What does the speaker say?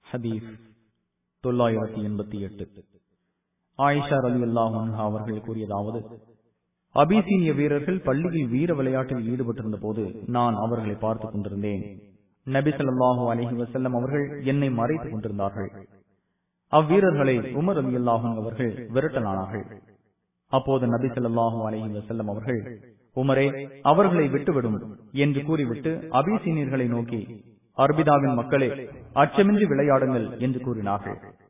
ஹதீஸ் தொள்ளாயிரத்தி எண்பத்தி எட்டு ஆயிஷா அலி அல்லாஹ் அவர்கள் கூறியதாவது அபிசீனிய வீரர்கள் பள்ளியில் வீர விளையாட்டில் ஈடுபட்டிருந்த போது நான் அவர்களை பார்த்துக் கொண்டிருந்தேன் நபி சொல்லாஹு அலஹி வசல்லம் அவர்கள் என்னை மறைத்துக் கொண்டிருந்தார்கள் அவ்வீரர்களை உமர் அலி அல்லாஹும் அவர்கள் விரட்டலானார்கள் அப்போது நபி சொல்லாஹு அலஹி வசல்லம் அவர்கள் உமரே அவர்களை விட்டுவிடும் என்று கூறிவிட்டு அபிசீனியர்களை நோக்கி அர்பிதாவின் மக்களே அச்சமின்றி விளையாடுங்கள் என்று கூறினார்கள்